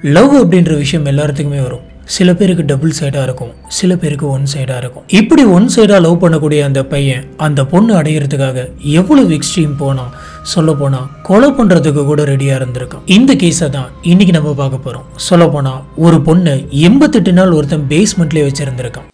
Love அப்படின்ற விஷயம் எல்லாத்துக்குமே வரும் சில பேருக்கு டபுள் சைடாக இருக்கும் சில பேருக்கு ஒன் சைடாக இருக்கும் இப்படி ஒன் சைடாக லவ் பண்ணக்கூடிய அந்த பையன் அந்த பொண்ணு அடையிறதுக்காக எவ்வளவு எக்ஸ்ட்ரீம் போனான் சொல்ல போனால் கொலை பண்ணுறதுக்கு கூட ரெடியாக இருந்திருக்கான் இந்த கேஸை தான் இன்னைக்கு நம்ம பார்க்க போகிறோம் சொல்ல போனால் ஒரு பொண்ணை எண்பத்தெட்டு நாள் ஒருத்தன் பேஸ்மெண்ட்லேயே வச்சிருந்திருக்கான்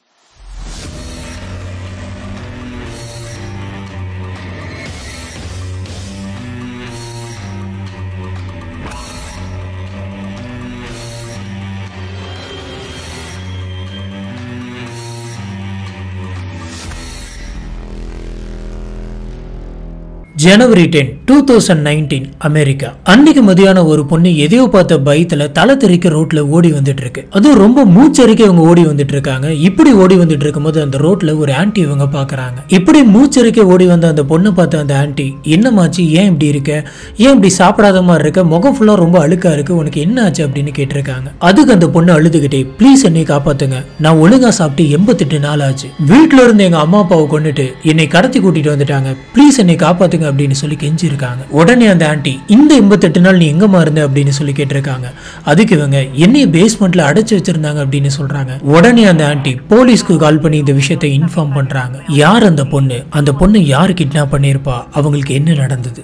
January ten two thousand nineteen America அன்னைக்கு மதியானம் ஒரு பொண்ணு எதையோ பார்த்த பயத்துல தலை தெறிக்க ரோட்ல ஓடி வந்துட்டு இருக்கு அதுவும் ரொம்ப மூச்சரிக்க இவங்க ஓடி வந்துட்டு இருக்காங்க இப்படி ஓடி வந்துட்டு இருக்கும்போது அந்த ரோட்ல ஒரு ஆன்ட்டி இவங்க பாக்குறாங்க இப்படி மூச்சரிக்க ஓடி வந்த அந்த பொண்ணை பார்த்த அந்த ஆன்ட்டி என்னமாச்சு ஏன் இப்படி இருக்க ஏன் இப்படி சாப்பிடாத மாதிரி இருக்க முகம் ஃபுல்லா ரொம்ப அழுக்கா இருக்கு உனக்கு என்ன ஆச்சு அப்படின்னு கேட்டிருக்காங்க அதுக்கு அந்த பொண்ணு அழுதுகிட்டே ப்ளீஸ் என்னை காப்பாத்துங்க நான் ஒழுங்கா சாப்பிட்டு எண்பத்தெட்டு நாள் ஆச்சு வீட்டுல இருந்து எங்க அம்மா அப்பாவை கொண்டுட்டு என்னை கடத்தி கூட்டிட்டு வந்துட்டாங்க ப்ளீஸ் என்னை காப்பாத்துங்க அப்படின்னு சொல்லி கெஞ்சிருக்காங்க உடனே அந்த ஆன்ட்டி இந்த எண்பத்தெட்டு நாள் நீ எங்கம்மா இருந்த அப்படின்னு சொல்லி கேட்டிருக்காங்க அதுக்கு இவங்க என்னைய பேஸ்மெண்ட்ல அடைச்சு வச்சிருந்தாங்க அப்படின்னு சொல்றாங்க உடனே அந்த ஆன்ட்டி போலீஸ்க்கு கால் பண்ணி இந்த விஷயத்தை இன்ஃபார்ம் பண்றாங்க யார் அந்த பொண்ணு அந்த பொண்ணு யார் கிட்னாப் பண்ணியிருப்பா அவங்களுக்கு என்ன நடந்தது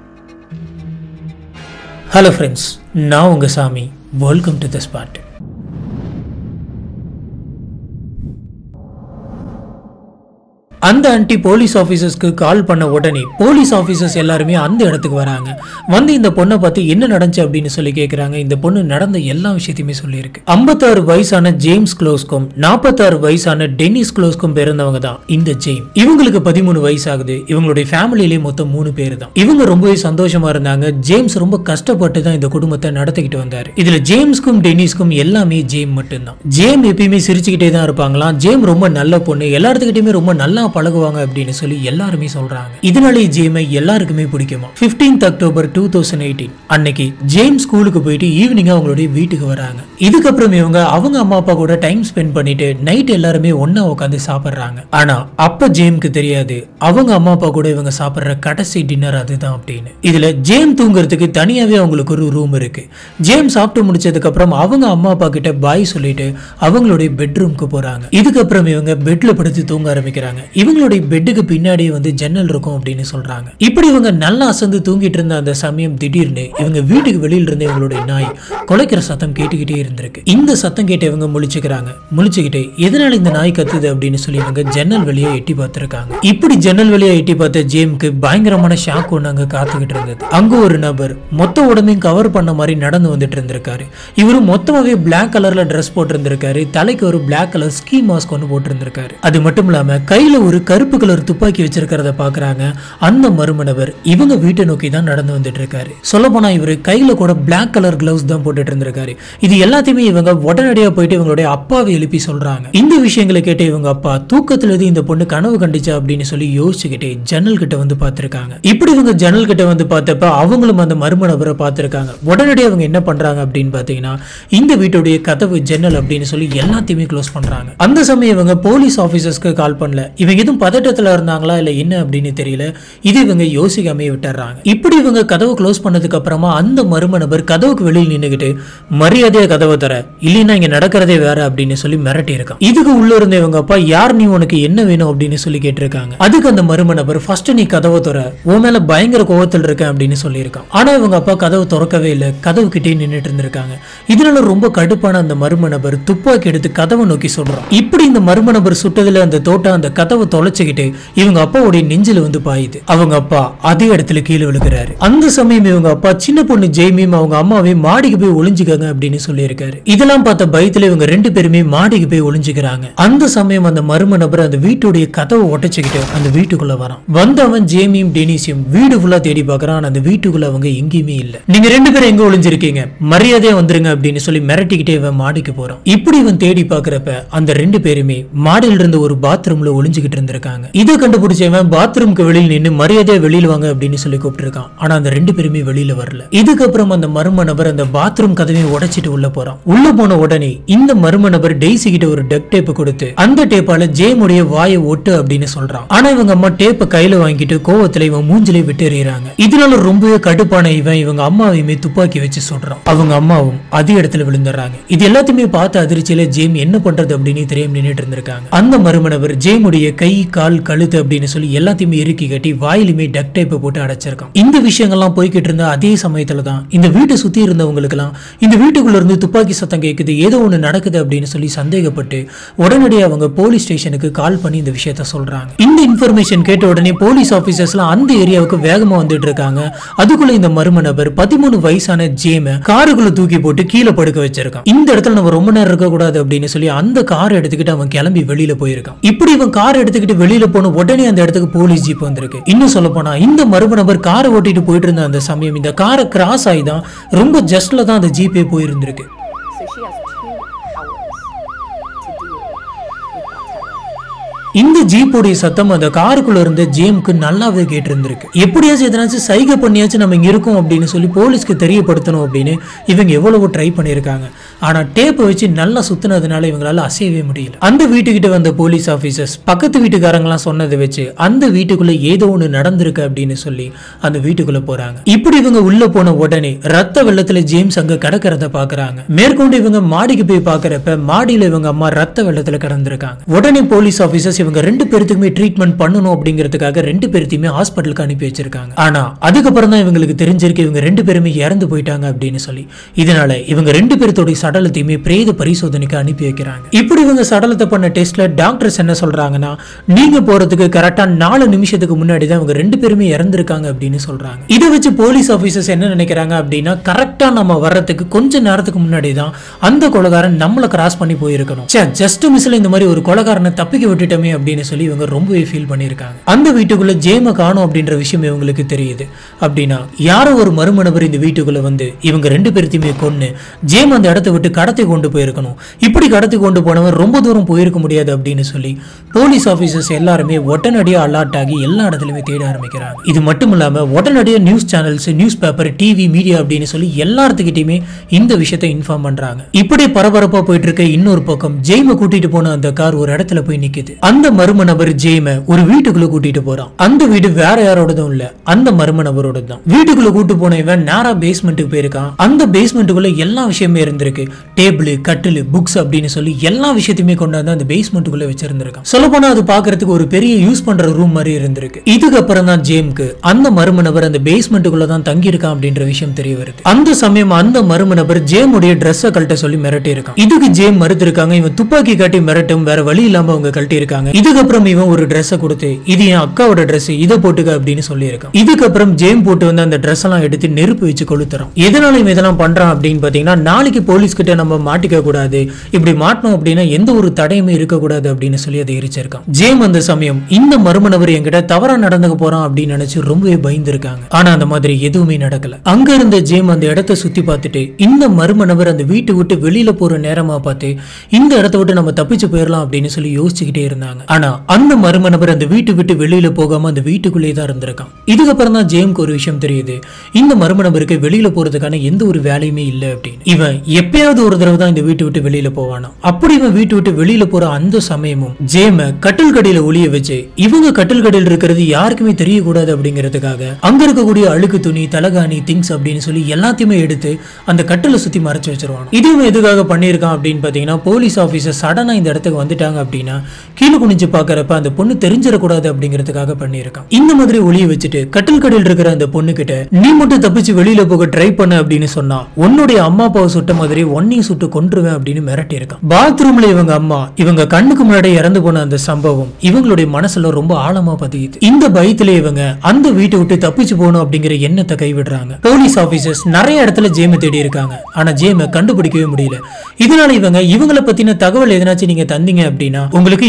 ஹலோ ஃப்ரெண்ட்ஸ் நான் உங்க Sami welcome to the spot அந்த ஆன்ட்டி போலீஸ் ஆஃபீஸர்ஸ்க்கு கால் பண்ண உடனே போலீஸ் ஆஃபீஸர்ஸ் எல்லாருமே அந்த இடத்துக்கு வராங்க வந்து இந்த பொண்ணை பார்த்து என்ன நடந்துச்சு அப்படின்னு சொல்லி கேட்குறாங்க இந்த பொண்ணு நடந்த எல்லா விஷயத்தையுமே சொல்லியிருக்கு ஐம்பத்தாறு வயசான ஜேம்ஸ் க்ளோஸ்கும் நாற்பத்தாறு வயசான டென்னிஸ் க்ளோஸ்கும் பிறந்தவங்க தான் இந்த ஜெய்ம் இவங்களுக்கு பதிமூணு வயசு ஆகுது இவங்களுடைய ஃபேமிலியிலே மொத்தம் மூணு பேர் தான் இவங்க ரொம்பவே சந்தோஷமா இருந்தாங்க ஜேம்ஸ் ரொம்ப கஷ்டப்பட்டு தான் இந்த குடும்பத்தை நடத்திக்கிட்டு வந்தாரு இதுல ஜேம்ஸ்க்கும் டென்னிஸ்க்கும் எல்லாமே ஜேம் மட்டும்தான் ஜேம் எப்பயுமே சிரிச்சுக்கிட்டே தான் இருப்பாங்களாம் ஜேம் ரொம்ப நல்ல பொண்ணு எல்லாத்துக்கிட்டையுமே ரொம்ப நல்லா பழகுவாங்க அப்படின்னு சொல்லி எல்லாருமே சொல்றாங்க இதனாலே ஜேமை எல்லாருக்குமே பிடிக்குமா 15th October two thousand eighteen அன்னைக்கு ஜேம்ஸ் ஸ்கூலுக்கு போயிட்டு ஈவினிங் அவங்களுடைய வீட்டுக்கு வராங்க இதுக்கப்புறம் இவங்க அவங்க அம்மா அப்பா கூட டைம் ஸ்பெண்ட் பண்ணிட்டு நைட் எல்லாருமே ஒண்ணா உட்காந்து சாப்பிடுறாங்க ஆனா அப்ப ஜேம்க்கு தெரியாது அவங்க அம்மா அப்பா கூட இவங்க சாப்பிடுற கடைசி டின்னர் அதுதான் அப்படின்னு இதுல ஜேம் தூங்குறதுக்கு தனியாவே அவங்களுக்கு ஒரு ரூம் இருக்கு ஜேம் சாப்பிட்டு முடிச்சதுக்கு அப்புறம் அவங்க அம்மா அப்பா கிட்ட பாய் சொல்லிட்டு அவங்களுடைய பெட்ரூம்க்கு போறாங்க இதுக்கப்புறம் இவங்க பெட்ல படுத்து தூங்க ஆரம்பிக்கிறாங்க இவங்களுடைய பெட்டுக்கு பின்னாடியே வந்து ஜன்னல் இருக்கும் அப்படின்னு சொல்றாங்க இப்படி இவங்க நல்லா அசந்து தூங்கிட்டு இருந்த அந்த சமயம் திடீர்னு இவங்க வீட்டுக்கு வெளியில இருந்து இவங்களுடைய நாய் குலைக்கிற சத்தம் கேட்டுக்கிட்டே இருந்திருக்கு இந்த சத்தம் கேட்டு இவங்க முழிச்சுக்கிறாங்க முழிச்சுக்கிட்டு எதனால இந்த நாய் கத்துது அப்படின்னு சொல்லி இவங்க ஜன்னல் வழியா எட்டி பார்த்திருக்காங்க இப்படி ஜன்னல் வழியா எட்டி பார்த்த ஜேம்க்கு பயங்கரமான ஷாக் ஒன்று அங்க காத்துக்கிட்டு இருந்தது அங்க ஒரு நபர் மொத்த உடம்பையும் கவர் பண்ண மாதிரி நடந்து வந்துட்டு இருந்திருக்காரு இவரு மொத்தமாவே பிளாக் கலர்ல ட்ரெஸ் போட்டிருந்திருக்காரு தலைக்கு ஒரு பிளாக் கலர் ஸ்கீ மாஸ்க் ஒன்று போட்டிருந்திருக்காரு அது மட்டும் இல்லாம கையில ஒரு கருப்பு கலர் துப்பாக்கி வச்சிருக்கிறத பாக்குறாங்க அந்த மர்ம நபர் இவங்க வீட்டை நோக்கி தான் நடந்து வந்துட்டு இருக்காரு சொல்ல போனா இவரு கையில கூட பிளாக் கலர் கிளவுஸ் தான் போட்டுட்டு இருந்திருக்காரு இது எல்லாத்தையுமே இவங்க உடனடியா போயிட்டு இவங்களுடைய அப்பாவை எழுப்பி சொல்றாங்க இந்த விஷயங்களை கேட்டு இவங்க அப்பா தூக்கத்துல இருந்து இந்த பொண்ணு கனவு கண்டுச்சா அப்படின்னு சொல்லி யோசிச்சுக்கிட்டே ஜன்னல் கிட்ட வந்து பார்த்திருக்காங்க இப்படி இவங்க ஜன்னல் கிட்ட வந்து பார்த்தப்ப அவங்களும் அந்த மர்ம நபரை பார்த்திருக்காங்க உடனடியா அவங்க என்ன பண்றாங்க அப்படின்னு பாத்தீங்கன்னா இந்த வீட்டுடைய கதவு ஜன்னல் அப்படின்னு சொல்லி எல்லாத்தையுமே க்ளோஸ் பண்றாங்க அந்த சமயம் இவங்க போலீஸ் ஆபீசர்ஸ்க்கு கால் பண்ணல இவங்க எதுவும் பதட்டத்துல இருந்தாங்களா இல்ல என்ன அப்படின்னு தெரியல இது இவங்க யோசிக்காமே விட்டுறாங்க இப்படி இவங்க கதவு க்ளோஸ் பண்ணதுக்கு அப்புறமா அந்த மர்ம நபர் கதவுக்கு வெளியில் நின்னுகிட்டு மரியாதையா கதவை தர இல்லைன்னா இங்க நடக்கிறதே வேற அப்படின்னு சொல்லி மிரட்டி இருக்கான் இதுக்கு உள்ள இருந்த இவங்க அப்பா யார் நீ உனக்கு என்ன வேணும் அப்படின்னு சொல்லி கேட்டிருக்காங்க அதுக்கு அந்த மர்ம நபர் ஃபர்ஸ்ட் நீ கதவை துற உன் மேல பயங்கர கோவத்தில் இருக்கேன் அப்படின்னு சொல்லியிருக்கான் ஆனா இவங்க அப்பா கதவு திறக்கவே இல்லை கதவு கிட்டே நின்னுட்டு இருந்திருக்காங்க இதனால ரொம்ப கடுப்பான அந்த மர்ம நபர் துப்பாக்கி எடுத்து கதவை நோக்கி சொல்றான் இப்படி இந்த மர்ம நபர் சுட்டதுல அந்த தோட்டம் அந்த கதவை தொலைச்சுக்கிட்டு இவங்க அப்பாவுடைய நெஞ்சில வந்து பாயுது அவங்க அப்பா அதே இடத்துல கீழே விழுகிறாரு அந்த சமயம் இவங்க அப்பா சின்ன பொண்ணு ஜெய்மியும் அவங்க அம்மாவையும் மாடிக்கு போய் ஒளிஞ்சுக்கங்க அப்படின்னு சொல்லியிருக்காரு இதெல்லாம் பார்த்த பயத்துல இவங்க ரெண்டு பேருமே மாடிக்கு போய் ஒளிஞ்சுக்கிறாங்க அந்த சமயம் அந்த மர்ம நபர் அந்த வீட்டுடைய கதவை ஒட்டச்சுக்கிட்டு அந்த வீட்டுக்குள்ள வரான் வந்தவன் ஜேமியும் டெனிஸையும் வீடு ஃபுல்லா தேடி பார்க்கறான் ஆனா அந்த வீட்டுக்குள்ள அவங்க எங்கேயுமே இல்ல நீங்க ரெண்டு பேரும் எங்க ஒளிஞ்சிருக்கீங்க மரியாதையா வந்துருங்க அப்படின்னு சொல்லி மிரட்டிக்கிட்டே இவன் மாடிக்கு போறான் இப்படி இவன் தேடி பார்க்கறப்ப அந்த ரெண்டு பேருமே மாடியில இருந்து ஒரு பாத்ரூம்ல ஒளிஞ்சுக்கிட்டு இருந்திருக்காங்க இதை கண்டுபிடிச்சவன் பாத்ரூம்க்கு வெளியில் நின்று மரியாதையா வெளியில வாங்க அப்படின்னு சொல்லி கூப்பிட்டுருக்கான் ஆனா அந்த ரெண்டு பேருமே வெளியில வரல இதுக்கப்புறம் அந்த மர்ம நபர் அந்த பாத்ரூம் கதவையை உடைச்சிட்டு உள்ள போறான் உள்ள போன உடனே இந்த மர்ம நபர் டெய்ஸி கிட்ட ஒரு டக் டேப் கொடுத்து அந்த டேப்பால ஜேமுடைய வாயை ஒட்டு அப்படின்னு சொல்றான் ஆனா இவங்க அம்மா டேப்பை கையில வாங்கிட்டு கோவத்துல இவன் மூஞ்சிலே விட்டு எறியறாங்க இதனால ரொம்பவே கடுப்பான இவன் இவங்க அம்மாவையுமே துப்பாக்கி வச்சு சொல்றான் அவங்க அம்மாவும் அதே இடத்துல விழுந்துடுறாங்க இது எல்லாத்தையுமே பார்த்த அதிர்ச்சியில ஜேம் என்ன பண்றது அப்படின்னு தெரியாம நின்னுட்டு இருந்திருக்காங்க அந்த மர்ம நபர் ஜேமுடைய கை கால் கழுத்து அப்படின்னு சொல்லி எல்லாத்தையுமே இறுக்கி கட்டி வாயிலுமே டக் டேப்பை போட்டு அடைச்சிருக்கான் இந்த விஷயங்கள்லாம் போய்கிட்டு இருந்த அதே சமயத்துல தான் இந்த வீட்டை சுத்தி இருந்தவங்களுக்கெல்லாம் இந்த வீட்டுக்குள்ள இருந்து துப்பாக்கி சத்தம் கேட்குது ஏதோ ஒன்று நடக்குது அப்படின்னு சொல்லி சந்தேகப்பட்டு உடனடியாக அவங்க போலீஸ் ஸ்டேஷனுக்கு கால் பண்ணி இந்த விஷயத்த சொல்றாங்க இந்த இன்ஃபர்மேஷன் கேட்ட உடனே போலீஸ் ஆபீசர்ஸ்லாம் அந்த ஏரியாவுக்கு வேகமா வந்துட்டு இருக்காங்க அதுக்குள்ள இந்த மர்ம நபர் பதிமூணு வயசான ஜேம காருக்குள்ள தூக்கி போட்டு கீழே படுக்க வச்சிருக்கான் இந்த இடத்துல நம்ம ரொம்ப நேரம் இருக்க கூடாது அப்படின்னு சொல்லி அந்த கார் எடுத்துக்கிட்டு அவன் கிளம்பி வெளியில போயிருக்கான் இப்படி இவன் கார் எடுத்துக்கிட்டு வெளியில போன உடனே அந்த இடத்துக்கு போலீஸ் ஜீப் வந்திருக்கு இன்னும் சொல்ல போனா இந்த மர்ம நபர் காரை ஓட்டிட்டு போயிட்டு இருந்த அந்த சமயம் இந்த காரை கிராஸ் ஆகி தான் ரொம்ப ஜஸ்ட்ல தான் அந்த ஜீப்பே போயிருந்திருக்கு So she has two hours to deal with that terror. இந்த ஜீப்போடைய சத்தம் அந்த காருக்குள்ள இருந்த ஜேம்க்கு நல்லாவே கேட்டிருந்திருக்கு எப்படியாச்சும் எதனாச்சும் சைகை பண்ணியாச்சும் நம்ம இங்க இருக்கோம் அப்படின்னு சொல்லி போலீஸ்க்கு தெரியப்படுத்தணும் அப்படின்னு இவங்க எவ்வளவோ ட்ரை பண்ணியிருக்காங்க ஆனா டேப்பை வச்சு நல்லா சுத்தினதுனால இவங்களால அசையவே முடியல அந்த வீட்டுக்கிட்ட வந்த போலீஸ் ஆபீசர்ஸ் பக்கத்து வீட்டுக்காரங்களாம் சொன்னதை வச்சு அந்த வீட்டுக்குள்ள ஏதோ ஒன்று நடந்திருக்கு அப்படின்னு சொல்லி அந்த வீட்டுக்குள்ள போறாங்க இப்படி இவங்க உள்ள போன உடனே ரத்த வெள்ளத்துல ஜேம்ஸ் அங்க கிடக்கிறத பாக்குறாங்க மேற்கொண்டு இவங்க மாடிக்கு போய் பாக்குறப்ப மாடியில இவங்க அம்மா ரத்த வெள்ளத்துல கிடந்திருக்காங்க உடனே போலீஸ் ஆபீசர்ஸ் இவங்க ரெண்டு பேர்த்துக்குமே ட்ரீட்மெண்ட் பண்ணணும் அப்படிங்கிறதுக்காக ரெண்டு பேர்த்தையுமே ஹாஸ்பிட்டலுக்கு அனுப்பி வச்சிருக்காங்க ஆனா அதுக்கப்புறம் தான் இவங்களுக்கு தெரிஞ்சிருக்கு இவங்க ரெண்டு பேருமே இறந்து போயிட்டாங்க அப்படின்னு சொல்லி இதனால இவங்க ரெண்டு பேர்த்தோட சடலத்தையுமே பிரேத பரிசோதனைக்கு அனுப்பி வைக்கிறாங்க இப்படி இவங்க சடலத்தை பண்ண டெஸ்ட்ல டாக்டர்ஸ் என்ன சொல்றாங்கன்னா நீங்க போறதுக்கு கரெக்டா நாலு நிமிஷத்துக்கு முன்னாடி தான் இவங்க ரெண்டு பேருமே இறந்திருக்காங்க அப்படின்னு சொல்றாங்க இதை வச்சு போலீஸ் ஆபீசர்ஸ் என்ன நினைக்கிறாங்க அப்படின்னா கரெக்டா நம்ம வர்றதுக்கு கொஞ்ச நேரத்துக்கு முன்னாடி தான் அந்த கொலகாரன் நம்மள கிராஸ் பண்ணி போயிருக்கணும் ஜஸ்ட் மிஸ்ல இந்த மாதிரி ஒரு கொலகாரனை தப்பிக்க விட்டுட்டோமே அப்படின்னு சொல்லி இவங்க ரொம்பவே ஃபீல் பண்ணியிருக்காங்க அந்த வீட்டுக்குள்ள ஜேம காணும் அப்படின்ற விஷயம் இவங்களுக்கு தெரியுது அப்படின்னா யாரோ ஒரு மர்ம நபர் இந்த வீட்டுக்குள்ள வந்து இவங்க ரெண்டு பேர்த்தையுமே கொன்னு ஜேம் அந்த இடத்த விட்டு கடத்தி கொண்டு போயிருக்கணும் இப்படி கடத்தி கொண்டு போனவன் ரொம்ப தூரம் போயிருக்க முடியாது அப்படின்னு சொல்லி போலீஸ் ஆபீசர்ஸ் எல்லாருமே உடனடியாக அலர்ட் ஆகி எல்லா இடத்துலையுமே தேட ஆரம்பிக்கிறாங்க இது மட்டும் இல்லாம உடனடியாக news channels news paper TV media அப்படின்னு சொல்லி எல்லாத்துக்கிட்டையுமே இந்த விஷயத்தை இன்ஃபார்ம் பண்றாங்க இப்படி பரபரப்பா போயிட்டு இருக்க இன்னொரு பக்கம் ஜெய்ம கூட்டிட்டு போன அந்த கார் ஒரு இடத்துல போய் நிக்குது அந்த மர்ம நபர் ஜெய்ம ஒரு வீட்டுக்குள்ள கூட்டிட்டு போறான் அந்த வீடு வேற யாரோடதும் இல்ல அந்த மர்ம நபரோட தான் வீட்டுக்குள்ள கூட்டு போன இவன் நேரா பேஸ்மெண்ட்டுக்கு போயிருக்கான் அந்த பேஸ்மெண்ட்டுக்குள்ள எல்லா விஷயமே இருந்திருக்கு டேபிள் கட்டில் புக்ஸ் அப்படின்னு சொல்லி எல்லா விஷயத்தையுமே கொண்டாந்து அந்த பேஸ்மெண்ட்டுக்குள்ள வச்சிருந்திருக்கான் சொல்ல போனா அது பாக்குறதுக்கு ஒரு பெரிய யூஸ் பண்ற ரூம் மாதிரி இருந்திருக்கு இதுக்கப்புறம் தான் ஜேம்க்கு அந்த மர்ம நபர் அந்த பேஸ்மெண்ட்டுக்குள்ள தான் தங்கி இருக்கான் அப்படின்ற விஷயம் தெரிய வருது அந்த சமயம் அந்த மர்ம நபர் ஜேமுடைய ட்ரெஸ்ஸை கழட்ட சொல்லி மிரட்டி இருக்கான் இதுக்கு ஜேம் மறுத்திருக்காங்க இவன் துப்பாக்கி காட்டி மிரட்டும் வேற வழி இல்லாம அவங்க கழட்டி இருக்காங்க இதுக்கப்புறம் இவன் ஒரு ட்ரெஸ்ஸை கொடுத்து இது என் அக்காவோட ட்ரெஸ் இதை போட்டுக்க அப்படின்னு சொல்லியிருக்கான் இதுக்கப்புறம் ஜேம் போட்டு வந்து அந்த ட்ரெஸ் எல்லாம் எடுத்து நெருப்பு வச்சு கொளுத்துறான் எதனால இவன் இதெல்லாம் பண்றான் அப்படின்னு பாத்தீங்கன்னா நாளைக்கு போலீஸ் கிட்ட நம்ம மாட்டிக்க கூடாது இப்படி மாட்டணும் அப்படின்னா எந்த ஒரு தடையுமே இருக்கக்கூடாது அப்படின்னு சொல்லி அதை எரிச்சிருக்கான் ஜேம் அந்த சமயம் இந்த மர்ம நபர் என்கிட்ட தவறா நடந்துக்க போறான் அப்படின்னு நினைச்சு ரொம்பவே பயந்துருக்காங்க ஆனா அந்த மாதிரி எதுவுமே நடக்கல அங்க இருந்த ஜேம் அந்த இடத்த சுத்தி பார்த்துட்டு இந்த மர்ம நபர் அந்த வீட்டை விட்டு வெளியில போற நேரமா பார்த்து இந்த இடத்த விட்டு நம்ம தப்பிச்சு போயிடலாம் அப்படின்னு சொல்லி யோசிச்சுக்கிட்டே இருந்தாங்க ஆனா அந்த மர்ம நபர் அந்த வீட்டை விட்டு வெளியில போகாம அந்த வீட்டுக்குள்ளேயே தான் இருந்திருக்கான் இதுக்கப்புறம் தான் ஜேம்க்கு ஒரு விஷயம் தெரியுது இந்த மர்ம நபருக்கு வெளியில போறதுக்கான எந்த ஒரு வேலையுமே இல்லை அப்படின்னு இவன் எப்பயாவது ஒரு தடவை தான் இந்த வீட்டை விட்டு வெளியில போவானா அப்படி இவன் வீட்டை விட்டு வெளியில போற அந்த சமயமும் ஜேம கட்டில் கடையில ஒளிய வச்சு இவங்க கட்டில் கடையில் இருக்கிறது யாருக்குமே தெரியக்கூடாது அப்படிங்கிறதுக்காக அங்க இருக்கக்கூடிய அழுக்கு துணி தலகாணி திங்ஸ் அப்படின்னு சொல்லி எல்லாத்தையுமே எடுத்து அந்த கட்டில சுத்தி மறைச்சு வச்சிருவான் இதுவும் எதுக்காக பண்ணியிருக்கான் அப்படின்னு பாத்தீங்கன்னா போலீஸ் ஆபீசர் சடனா இந்த இடத்துக்கு வந்துட்டாங்க அப்படின்னா கீழே குனிஞ்சு பாக்குறப்ப அந்த பொண்ணு தெரிஞ்சிடக்கூடாது அப்படிங்கிறதுக்காக பண்ணியிருக்கான் இந்த மாதிரி ஒளிய வச்சுட்டு கட்டில் கடையில் இருக்கிற அந்த பொண்ணு கிட்ட நீ மட்டும் தப்பிச்சு வெளியில போக ட்ரை பண்ண அப்படின்னு சொன்னா உன்னுடைய அம்மா அப்பாவை சுட்ட மாதிரி ஒன்னையும் சுட்டு கொன்றுவேன் அப்படின்னு மிரட்டி இருக்கான் பாத்ரூம்ல இவங்க அம்மா இவங்க கண்ணுக்கு முன்னாடி இறந்து போன அந்த சம்பவம் இவங்களுடைய மனசுல ரொம்ப ஆழமா பதியுது இந்த பயத்துல இவங்க அந்த வீட்டை விட்டு தப்பிச்சு போகணும் அப்படிங்கிற எண்ணத்தை கைவிடுறாங்க போலீஸ் ஆபீசர்ஸ் நிறைய இடத்துல ஜேமை தேடி இருக்காங்க ஆனா ஜேமை கண்டுபிடிக்கவே முடியல இதனால இவங்க இவங்கள பத்தின தகவல் எதனாச்சும் நீங்க தந்தீங்க அப்படின்னா உங்களுக்கு இருபத்தஞ்சு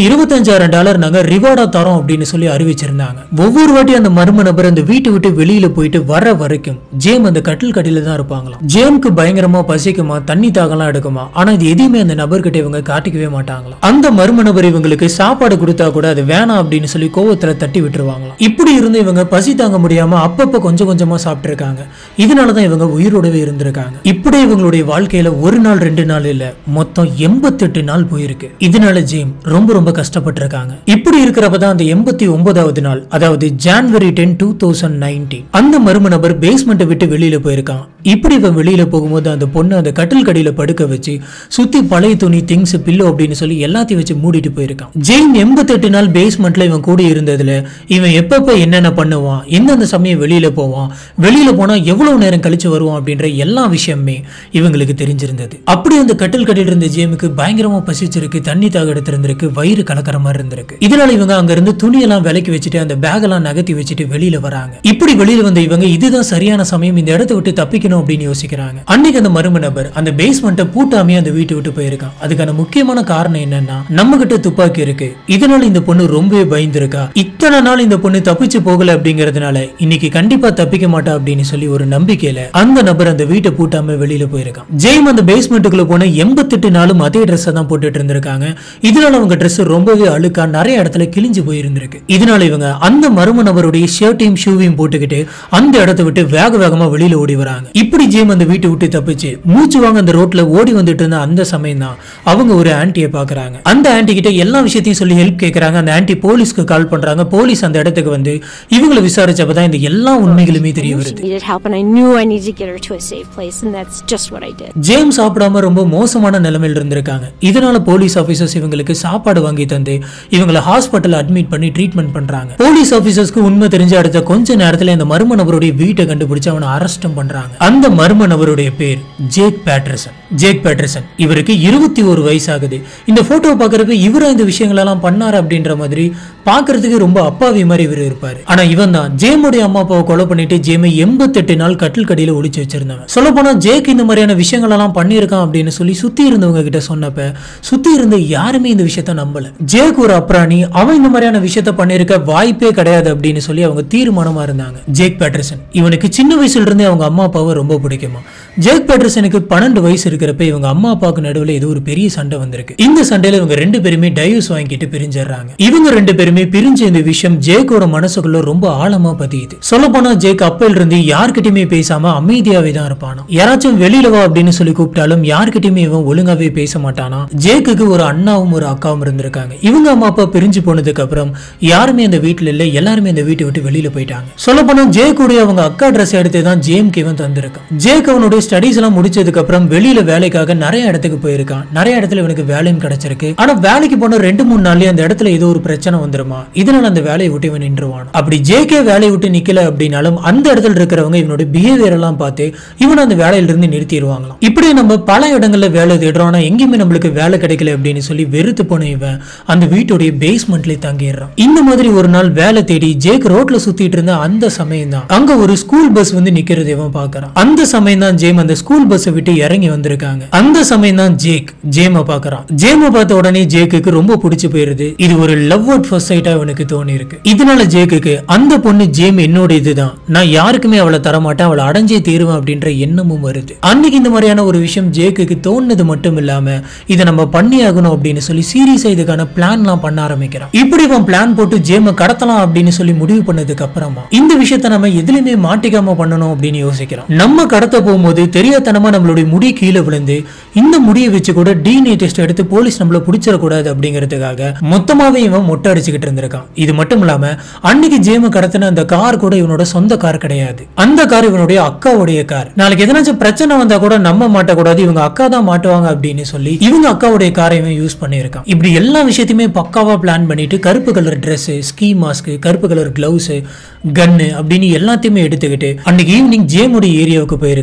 இருபத்தஞ்சாயிரம் டாலர் நாங்க ரிவார்டா தரோம் அப்படின்னு சொல்லி அறிவிச்சிருந்தாங்க ஒவ்வொரு வாட்டி அந்த மர்ம நபர் அந்த வீட்டை விட்டு வெளியில போயிட்டு வர வரைக்கும் ஜேம் அந்த கட்டில் கடியில தான் இருப்பாங்களாம் ஜேம்க்கு பயங்கரமா பசிக்குமா தண்ணி தாகலாம் எடுக்குமா ஆனா இது எதையுமே அந்த நபர்கிட்ட இவங்க காட்டிக்கவே மாட்டாங்களாம் அந்த மர்ம நபர் இவங்களுக்கு சாப்பாடு கொடுத்தா கூட அது வேணாம் அப்படின்னு சொல்லி கோவத்துல தட்டி விட்டுருவாங்களாம் இப்படி இருந்து இவங்க பசி தாங்க முடியாம அப்பப்ப கொஞ்சம் கொஞ்சமா சாப்பிட்டுருக்காங்க இதனாலதான் இவங்க உயிரோடவே இருந்திருக்காங்க இப்படி இவங்களுடைய வாழ்க்கையில ஒரு நாள் ரெண்டு நாள் இல்ல மொத்தம் எண்பத்தெட்டு நாள் போயிருக்கு இதனால ஜேம் ரொம்ப ரொம்ப கஷ்டப்பட்டிருக்காங்க இப்படி இருக்கிறப்ப தான் அந்த எண்பத்தி ஒன்பதாவது நாள் அதாவது January ten two thousand nineteen அந்த மர்ம நபர் பேஸ்மெண்ட்டை விட்டு வெளியில போயிருக்கான் இப்படி இவன் வெளியில போகும்போது அந்த பொண்ணு அந்த கட்டில் கடியில படுக்க வச்சு சுத்தி பழைய துணி திங்ஸ் பில்லோ அப்படின்னு சொல்லி எல்லாத்தையும் வச்சு மூடிட்டு போயிருக்கான் ஜெயின் எண்பத்தெட்டு நாள் பேஸ்மெண்ட்ல இவன் கூட இருந்ததுல இவன் எப்பப்ப என்னென்ன பண்ணுவான் எந்தெந்த சமயம் வெளியில போவான் வெளியில போனா எவ்வளவு நேரம் கழிச்சு வருவான் அப்படின்ற எல்லா விஷயமே இவங்களுக்கு தெரிஞ்சிருந்தது அப்படி அந்த கட்டில் கட்டிட்டு இருந்த ஜேமுக்கு பயங்கரமா பசிச்சிருக்கு தண்ணி தாக எடுத்திருந்திருக்கு வயிறு கலக்கிற மாதிரி இருந்திருக்கு இதனால இவங்க அங்க இருந்து துணியெல்லாம் விலக்கி வச்சுட்டு அந்த பேக் எல்லாம் நகர்த்தி வச்சுட்டு வெளியில வராங்க இப்படி வெளியில வந்த இவங்க இதுதான் சரியான சமயம் இந்த இடத்தை விட்டு தப்பிக்கணும் அப்படின்னு யோசிக்கிறாங்க அன்னைக்கு அந்த மர்ம நபர் அந்த பேஸ்மெண்ட்டை பூட்டாமே அந்த வீட்டை விட்டு போயிருக்கான் அதுக்கான முக்கியமான காரணம் என்னன்னா நம்ம கிட்ட துப்பாக்கி இருக்கு இதனால இந்த பொண்ணு ரொம்பவே பயந்துருக்கா இத்தனை நாள் இந்த பொண்ணு தப்பிச்சு போகல அப்படிங்கறதுனால இன்னைக்கு கண்டிப்பா தப்பிக்க மாட்டா அப்படின்னு சொல்லி ஒரு நம்பிக்கையில அந்த நபர் அந்த வீட்டை பூட்டாம வெளியில போயிருக்கான் ஜெயம் அந்த பேஸ்மெண்ட்டுக்குள்ள போன எண்பத்தெட்டு நாளும் அதே ட்ரெஸ் தான் போட்டுட்டு இருந்திருக்காங்க இதனால அவங்க Dress ரொம்பவே அழுக்கா நிறைய இடத்துல கிழிஞ்சு போயிருந்திருக்கு இதனால இவங்க அந்த மர்ம நபருடைய ஷர்ட்டையும் ஷூவையும் போட்டுக்கிட்டு அந்த இடத்தை விட்டு வேக வேகமா வெளியில ஓடி வராங்க இப்படி ஜேம் அந்த வீட்டை விட்டு தப்பிச்சு மூச்சு வாங்க அந்த ரோட்ல ஓடி வந்துட்டு இருந்த அந்த சமயம் தான் அவங்க ஒரு ஆன்ட்டியை பாக்குறாங்க அந்த ஆன்ட்டி கிட்ட எல்லா விஷயத்தையும் சொல்லி ஹெல்ப் கேக்குறாங்க அந்த ஆன்ட்டி போலீஸ்க்கு கால் பண்றாங்க போலீஸ் அந்த இடத்துக்கு வந்து இவங்களை விசாரிச்சப்பதான் இந்த எல்லா உண்மைகளுமே தெரிய She வருது needed help, and I knew I needed to get her to a safe place, and that's just what I did. James சாப்பிடாம ரொம்ப மோசமான நிலைமையில் இருந்திருக்காங்க இதனால போலீஸ் ஆபீசர்ஸ் இவங்களுக்கு சாப்பாடு வாங்கி தந்து இவங்களை ஹாஸ்பிட்டல் அட்மிட் பண்ணி ட்ரீட்மெண்ட் பண்றாங்க போலீஸ் ஆபீசர்ஸ்க்கு உண்மை தெரிஞ்ச அடுத்த கொஞ்ச நேரத்துல இந்த மர்ம நபருடைய வீட்டை கண்டுபிடிச்சு அவனை அரெஸ்டும் பண்றாங்க அந்த மர்ம நபருடைய பேர் ஜேக் பேட்டர்சன் ஜேக் பேட்டர்சன் இவருக்கு இருபத்தி ஒரு வயசு ஆகுது இந்த போட்டோ பாக்குறப்ப இவரும் இந்த விஷயங்கள் எல்லாம் பண்ணாரு அப்படின்ற மாதிரி பாக்குறதுக்கு ரொம்ப அப்பாவி மாதிரி இவர் இருப்பாரு ஆனா இவன் தான் ஜேமுடைய அம்மா அப்பாவை கொலை பண்ணிட்டு ஜேமை எண்பத்தெட்டு நாள் கட்டில் கடியில ஒளிச்சு வச்சிருந்தாங்க சொல்ல போனா ஜேக் இந்த மாதிரியான விஷயங்கள் எல்லாம் பண்ணியிருக்கான் அப்படின்னு சொல்லி சுத்தி இருந்தவங்க கிட்ட சொன்னப்ப சுத்தி இருந்த யாருமே இந்த விஷயத்த நம்பல ஜேக் ஒரு அப்ராணி அவன் இந்த மாதிரியான விஷயத்த பண்ணியிருக்க வாய்ப்பே கிடையாது அப்படின்னு சொல்லி அவங்க தீர்மானமா இருந்தாங்க ஜேக் பேட்டர்சன் இவனுக்கு சின்ன வயசுல இருந்தே அவங்க அம்மா அப்பாவை ரொம்ப பிடிக்குமா ஜேக் பேட்டர்சனுக்கு பன்னெண்டு வயசு இருக்கிறப்ப இவங்க அம்மா அப்பாவுக்கு நடுவில் ஏதோ ஒரு பெரிய சண்டை வந்திருக்கு இந்த சண்டையில இவங்க ரெண்டு பேருமே டைவர்ஸ் வாங்கிட்டு பிரிஞ்சிடுறாங்க இவங்க ரெண்டு பேருமே பிரிஞ்ச இந்த விஷயம் ஜேக்கோட மனசுக்குள்ள ரொம்ப ஆழமா பதியுது சொல்ல போனா ஜேக் அப்பையில இருந்து யார்கிட்டயுமே பேசாம அமைதியாவே தான் இருப்பானா யாராச்சும் வெளியில வா அப்படின்னு சொல்லி கூப்பிட்டாலும் யார்கிட்டயுமே இவன் ஒழுங்காவே பேச மாட்டானா ஜேக்குக்கு ஒரு அண்ணாவும் ஒரு அக்காவும் இருந்திருக்காங்க இவங்க அம்மா அப்பா பிரிஞ்சு போனதுக்கு அப்புறம் யாருமே அந்த வீட்டுல இல்ல எல்லாருமே அந்த வீட்டை விட்டு வெளியில போயிட்டாங்க சொல்ல போனா ஜேக்குடைய அவங்க அக்கா ட்ரெஸ் எடுத்து தான் ஜேம்க்கு இவன் தந்திருக்கான் ஜேக் அவனுடைய ஸ்டடீஸ் எல்லாம் முடிச்சதுக்கு அப்புறம் வெளியில வேலைக்காக நிறைய இடத்துக்கு போயிருக்கான் நிறைய இடத்துல இவனுக்கு வேலையும் கிடைச்சிருக்கு ஆனா வேலைக்கு போன ரெண்டு மூணு நாள்லயே அந்த இடத்துல ஏதோ ஒரு பிரச்சனை வந்துருமா இதனால அந்த வேலையை விட்டு இவன் நின்றுவான் அப்படி ஜேகே வேலையை விட்டு நிக்கல அப்படின்னாலும் அந்த இடத்துல இருக்கிறவங்க இவனோட பிஹேவியர் எல்லாம் பார்த்து இவனை அந்த வேலையில இருந்து நிறுத்திடுவாங்களாம் இப்படி நம்ம பல இடங்கள்ல வேலை தேடுறோம் ஆனா எங்கேயுமே நம்மளுக்கு வேலை கிடைக்கல அப்படின்னு சொல்லி வெறுத்து போன இவன் அந்த வீட்டுடைய பேஸ்மெண்ட்லயே தங்கிடுறான் இந்த மாதிரி ஒரு நாள் வேலை தேடி ஜேக் ரோட்ல சுத்திட்டு இருந்த அந்த சமயம் தான் அங்க ஒரு ஸ்கூல் பஸ் வந்து நிக்கிறது இவன் பாக்குறான் அந்த சமயம் தான் ஜேம் அந்த ஸ்கூல் பஸ்ஸை விட்டு இறங்கி வந்திருக்காங்க அந்த சமயம் தான் ஜேக் ஜேம பாக்குறான் ஜேம பார்த்த உடனே ஜேக்குக்கு ரொம்ப பிடிச்சு போயிருது இது ஒரு லவ் அட் ஃபர்ஸ்ட் சைட்டா இவனுக்கு தோணி இருக்கு இதனால ஜேக்குக்கு அந்த பொண்ணு ஜேம் என்னோட இதுதான் நான் யாருக்குமே அவளை தரமாட்டேன் அவளை அடைஞ்சே தீருவேன் அப்படின்ற எண்ணமும் வருது அன்னைக்கு இந்த மாதிரியான ஒரு விஷயம் ஜேக்குக்கு தோணுது மட்டும் இல்லாம இதை நம்ம பண்ணி ஆகணும் அப்படின்னு சொல்லி சீரியஸா இதுக்கான பிளான்லாம் பண்ண ஆரம்பிக்கிறான் இப்படி இவன் பிளான் போட்டு ஜேம கடத்தலாம் அப்படின்னு சொல்லி முடிவு பண்ணதுக்கு அப்புறமா இந்த விஷயத்த நம்ம எதுலயுமே மாட்டிக்காம பண்ணணும் அப்படின்னு யோசிக்கிறோம் நம்ம கடத்த போகும்போது தெரியாதனமா நம்மளுடைய முடி கீழே விழுந்து இந்த முடியை வச்சு கூட டிஎன்ஏ டெஸ்ட் எடுத்து போலீஸ் நம்மள பிடிச்சிடக்கூடாது அப்படிங்கிறதுக்காக மொத்தமாவே இவன் மொட்டை அடிச்சுக்கிட்டு இருந்திருக்கான் இது மட்டும் இல்லாம அன்னைக்கு ஜேம கடத்தின அந்த கார் கூட இவனோட சொந்த கார் கிடையாது அந்த கார் இவனுடைய அக்காவுடைய கார் நாளைக்கு எதனாச்சும் பிரச்சனை வந்தா கூட நம்ப மாட்டக்கூடாது இவங்க அக்கா தான் மாட்டுவாங்க அப்படின்னு சொல்லி இவங்க அக்காவுடைய காரை இவன் யூஸ் பண்ணியிருக்கான் இப்படி எல்லா விஷயத்தையுமே பக்காவா பிளான் பண்ணிட்டு கருப்பு கலர் Dress ஸ்கீ மாஸ்க் கருப்பு கலர் கிளவுஸ் கன்னு அப்படின்னு எல்லாத்தையுமே எடுத்துக்கிட்டு அன்னைக்கு ஈவினிங் ஜேமுடைய ஏரியாவுக்கு போயிருக்கான்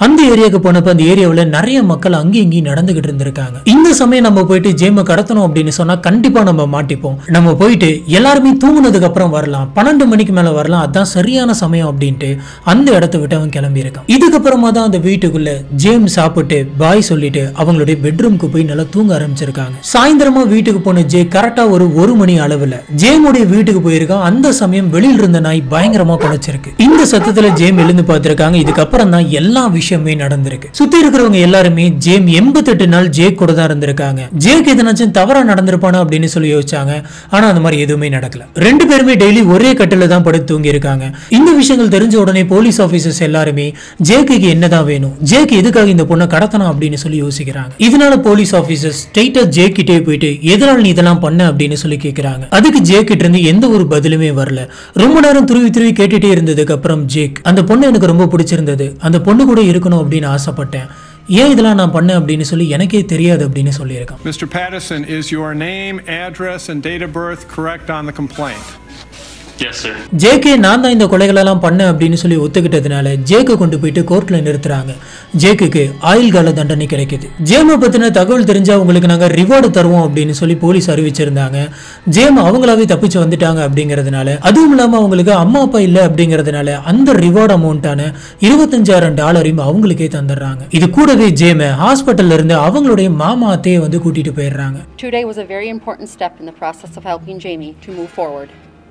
அந்த ஏரியாவுக்கு போனப்ப அந்த ஏரியாவுல நிறைய மக்கள் அங்கேயும் இங்கேயும் நடந்துகிட்டு இருந்திருக்காங்க இந்த சமயம் நம்ம போயிட்டு ஜேமை கடத்தணும் அப்படின்னு சொன்னா கண்டிப்பா நம்ம மாட்டிப்போம் நம்ம போயிட்டு எல்லாருமே தூங்குனதுக்கு அப்புறம் வரலாம் பன்னெண்டு மணிக்கு மேல வரலாம் அதான் சரியான சமயம் அப்படின்ட்டு அந்த இடத்த விட்டு அவன் கிளம்பி இருக்கான் இதுக்கப்புறமா தான் அந்த வீட்டுக்குள்ள ஜேம் சாப்பிட்டு பாய் சொல்லிட்டு அவங்களுடைய பெட்ரூம்க்கு போய் நல்லா தூங்க ஆரம்பிச்சிருக்காங்க சாயந்தரமா வீட்டுக்கு போன ஜே கரெக்டா ஒரு ஒரு மணி அளவுல ஜேமுடைய வீட்டுக்கு போயிருக்கான் அந்த சமயம் வெளியில இருந்த நாய் பயங்கரமா குலைச்சிருக்கு இந்த சத்தத்துல ஜேம் எழுந்து பார்த்திருக்காங்க இதுக்கப்புறம் தான் எல்லா விஷயமே நடந்திருக்கு சுத்தி இருக்கிறவங்க எல்லாருமே ஜேம் எண்பத்தெட்டு நாள் ஜேக் கூட தான் இருந்திருக்காங்க ஜேக் எதனாச்சும் தவறா நடந்திருப்பானோ அப்படின்னு சொல்லி யோசிச்சாங்க ஆனா அந்த மாதிரி எதுவுமே நடக்கல ரெண்டு பேருமே டெய்லி ஒரே கட்டில தான் படுத்து தூங்கி இருக்காங்க இந்த விஷயங்கள் தெரிஞ்ச உடனே போலீஸ் ஆபீசர்ஸ் எல்லாருமே ஜேக்கு என்னதான் வேணும் ஜேக் எதுக்காக இந்த பொண்ணை கடத்தணும் அப்படின்னு சொல்லி யோசிக்கிறாங்க இதனால போலீஸ் ஆபீசர்ஸ் ஸ்ட்ரைட்டா ஜேக் கிட்டே போயிட்டு எதனால நீ இதெல்லாம் பண்ண அப்படின்னு சொல்லி கேக்குறாங்க அதுக்கு ஜேக் கிட்ட இருந்து எந்த ஒரு பதிலுமே வரல ரொம்ப நேரம் துருவி துருவி கேட்டுட்டே இருந்ததுக்கு அப்புறம் ஜேக் அந்த பொண்ணு எனக்கு ரொம்ப பிடிச்சிருந்தது அந்த பொண்ணு கூட இருக்கணும் அப்படின்னு ஆசைப்பட்டேன் ஏன் இதெல்லாம் நான் பண்ணேன் அப்படின்னு சொல்லி எனக்கே தெரியாது அப்படின்னு சொல்லியிருக்கான் Mr. Patterson, is your name, address, and date of birth correct on the complaint? Yes, sir. JK நான் தான் இந்த கொலைகளெல்லாம் பண்ணேன் அப்படின்னு சொல்லி ஒத்துக்கிட்டதுனால ஜேக்கு கொண்டு போயிட்டு கோர்ட்ல நிறுத்துறாங்க ஜேக்குக்கு ஆயுள் கால தண்டனை கிடைக்குது ஜேமை பத்தின தகவல் தெரிஞ்சா உங்களுக்கு நாங்க ரிவார்டு தருவோம் அப்படின்னு சொல்லி போலீஸ் அறிவிச்சிருந்தாங்க ஜேம் அவங்களாவே தப்பிச்சு வந்துட்டாங்க அப்படிங்கறதுனால அதுவும் இல்லாம அவங்களுக்கு அம்மா அப்பா இல்ல அப்படிங்கறதுனால அந்த ரிவார்டு அமௌண்ட்டான இருபத்தஞ்சாயிரம் டாலரையும் அவங்களுக்கே தந்துடுறாங்க இது கூடவே ஜேமை ஹாஸ்பிட்டல்ல இருந்து அவங்களுடைய மாமா அத்தையை வந்து கூட்டிட்டு போயிடுறாங்க Today was a very important step in the process of helping Jamie to move forward.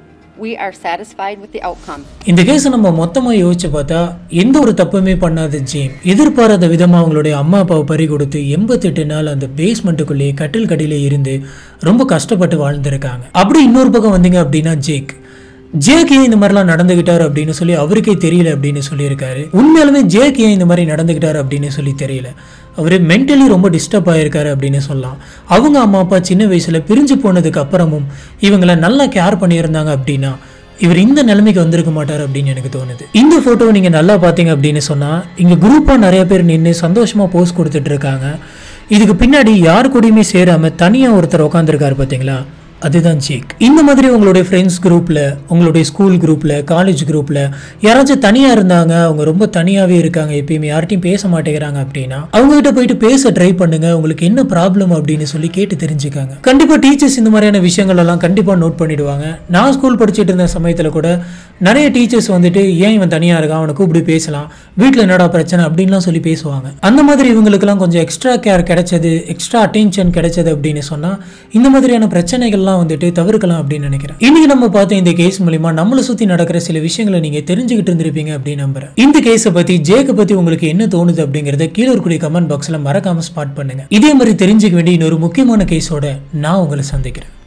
We are satisfied with the outcome. இந்த கேஸை நம்ம மொத்தமாக யோசிச்சு பார்த்தா எந்த ஒரு தப்புமே பண்ணாத ஜேம் எதிர்பாராத விதமாக அவங்களுடைய அம்மா அப்பாவை பறி கொடுத்து எண்பத்தெட்டு நாள் அந்த பேஸ்மெண்ட்டுக்குள்ளேயே கட்டில் கடியில இருந்து ரொம்ப கஷ்டப்பட்டு வாழ்ந்திருக்காங்க அப்படி இன்னொரு பக்கம் வந்தீங்க அப்படின்னா ஜேக் ஜேக் ஏன் இந்த மாதிரிலாம் நடந்துகிட்டாரு அப்படின்னு சொல்லி அவருக்கே தெரியல அப்படின்னு சொல்லியிருக்காரு உண்மையாலுமே ஜேக் ஏன் இந்த மாதிரி நடந்துகிட்டாரு அப்படின்னு சொல்லி தெரியல அவர் மென்டலி ரொம்ப டிஸ்டர்ப் ஆயிருக்காரு அப்படின்னு சொல்லலாம் அவங்க அம்மா அப்பா சின்ன வயசுல பிரிஞ்சு போனதுக்கு அப்புறமும் இவங்கள நல்லா கேர் பண்ணியிருந்தாங்க அப்படின்னா இவர் இந்த நிலைமைக்கு வந்திருக்க மாட்டார் அப்படின்னு எனக்கு தோணுது இந்த போட்டோவை நீங்க நல்லா பார்த்தீங்க அப்படின்னு சொன்னா இங்க குரூப்பா நிறைய பேர் நின்று சந்தோஷமா போஸ் கொடுத்துட்டு இருக்காங்க இதுக்கு பின்னாடி யார் கூடயுமே சேராம தனியா ஒருத்தர் உட்காந்துருக்காரு பாத்தீங்களா அதுதான் ஜேக் இந்த மாதிரி உங்களுடைய ஃப்ரெண்ட்ஸ் குரூப்பில் உங்களுடைய ஸ்கூல் குரூப்பில் காலேஜ் குரூப்பில் யாராச்சும் தனியாக இருந்தாங்க அவங்க ரொம்ப தனியாகவே இருக்காங்க எப்பயுமே யார்ட்டையும் பேச மாட்டேங்கிறாங்க அப்படின்னா அவங்ககிட்ட போயிட்டு பேச ட்ரை பண்ணுங்க உங்களுக்கு என்ன ப்ராப்ளம் அப்படின்னு சொல்லி கேட்டு தெரிஞ்சுக்காங்க கண்டிப்பாக டீச்சர்ஸ் இந்த மாதிரியான விஷயங்கள் எல்லாம் கண்டிப்பாக நோட் பண்ணிடுவாங்க நான் ஸ்கூல் படிச்சுட்டு இருந்த சமயத்தில் கூட நிறைய டீச்சர்ஸ் வந்துட்டு ஏன் இவன் தனியாக இருக்கான் அவனை கூப்பிட்டு பேசலாம் வீட்டில் என்னடா பிரச்சனை அப்படின்லாம் சொல்லி பேசுவாங்க அந்த மாதிரி இவங்களுக்கெல்லாம் கொஞ்சம் எக்ஸ்ட்ரா கேர் கிடைச்சது எக்ஸ்ட்ரா அட்டென்ஷன் கிடைச்சது அப்படின்னு சொன்னால் இந்த மாதிரியான பிரச்சனைகள்லாம் வந்துட்டு தவிர்க்கலாம் அப்படின்னு நினைக்கிறேன் இன்னைக்கு நம்ம பார்த்த இந்த கேஸ் மூலிமா நம்மளை சுற்றி நடக்கிற சில விஷயங்களை நீங்கள் தெரிஞ்சுக்கிட்டு இருந்திருப்பீங்க அப்படின்னு நம்புறேன் இந்த கேஸை பற்றி ஜேக்கை பற்றி உங்களுக்கு என்ன தோணுது அப்படிங்கிறத கீழே இருக்கக்கூடிய கமெண்ட் பாக்ஸில் மறக்காம ஸ்பாட் பண்ணுங்க இதே மாதிரி தெரிஞ்சுக்க வேண்டிய இன்னொரு முக்கியமான கேஸோட நான் உங்களை சந்திக்கிறேன்